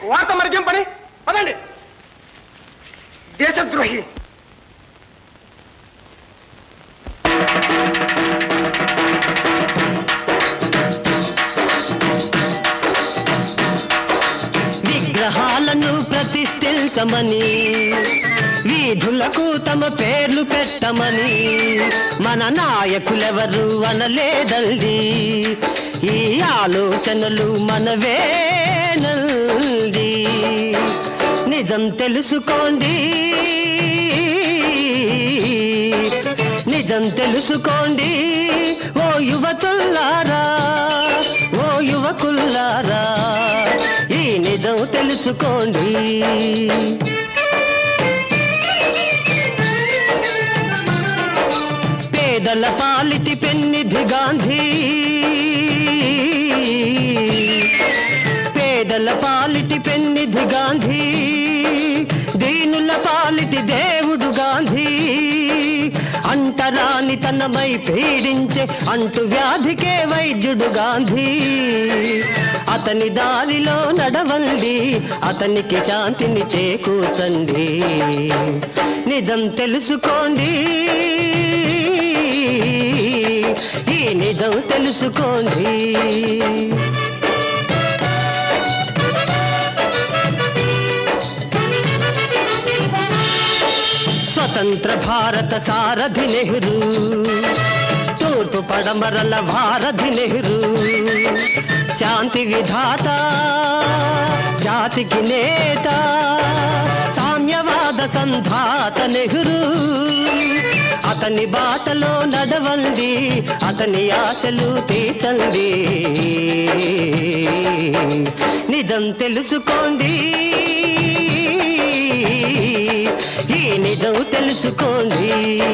వార్త మరికేం పని పదండి దేశద్రోహి విగ్రహాలను ప్రతిష్ఠించమని వీధులకు తమ పేర్లు పెట్టమని మన నాయకులెవరు అనలేదండి ఈ ఆలోచనలు మనవేనండి నిజం తెలుసుకోండి నిజం తెలుసుకోండి ఓ యువతుల్లారా ఓ యువకుల్లారా ఈ నిజం తెలుసుకోండి పేదల పాలిటి పెన్నిధి గాంధీ పేదల పాలిటి పెన్నిధి గాంధీ దీనుల పాలిటి దేవుడు గాంధీ అంటరాని తనమై పీడించే అంటు వ్యాధికే వైద్యుడు గాంధీ అతని దారిలో నడవండి అతనికి శాంతిని చేకూర్చండి నిజం తెలుసుకోండి ఈ నిజం తెలుసుకోండి స్వతంత్ర భారత సారథి నెహ్రూ తూర్పు పడమరల భారతి నెహ్రూ శాంతి విధాత జాతికి నేత సామ్యవాద సంధాత నెహ్రూ అతని బాటలో నడవండి అతని ఆశలు తీర్చండి నిజం తెలుసుకోండి ఈ నిజం తెలుసుకోండి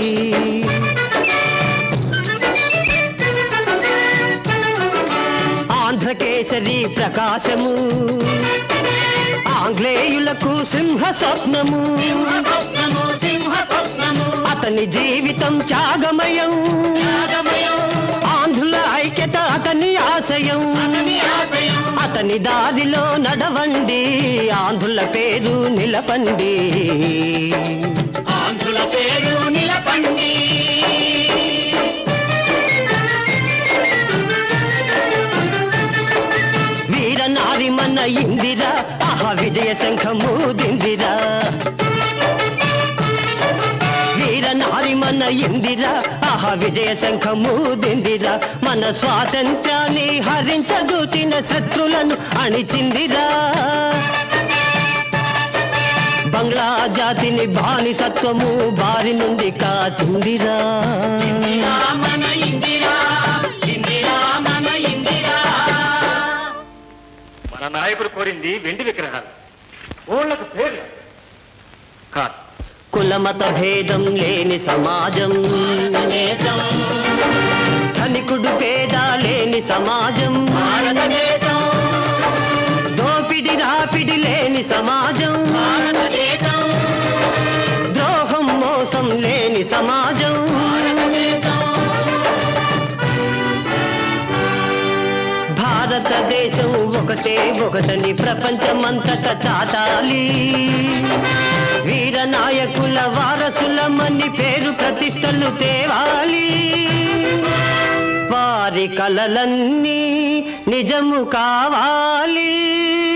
ఆంధ్రకేసరి ప్రకాశము ఆంగ్లేయులకు సింహ స్వప్నము అతని జీవితం త్యాగమయం ఆంధ్రుల ఐక్యత అతని ఆశయం అతని దారిలో నడవండి ఆంధ్రుల పేరు నిలపండి ఆంధ్రుల పేరు నిలపండి వీర నారిమన్న ఇందిరా ఆహా విజయ శంఖము దిందిరా వీర నారిమన్న ఇందిరా ఆహా విజయ శంఖము దిందిరా మన స్వాతంత్ర్యాన్ని హరించదూచిన శత్రులను అణిచిందిరా బంగ్లా జాతిని బానిసత్వము బారి నుండి కాచిందిరా మన ఇందిరా ఇందిరా మన ఇందిరా మన నాయకుడు కోరింది వెండి విగ్రహాలు ఊళ్ళకు పేర్లు కాదు కులమత భేదం లేని సమాజం దేశం ధనికుడు పేద లేని సమాజం భారతదేశం దోపిడి రాపిడి లేని సమాజం భారతదేశం ద్రోహం మోసం లేని సమాజం భారతదేశం భారతదేశం ఒకటే ఒకటని ప్రపంచమంతట చాటాలి వీర నాయకుల వారసులమని పేరు ప్రతిష్టలు తేవాలి వారి కలలన్నీ నిజము కావాలి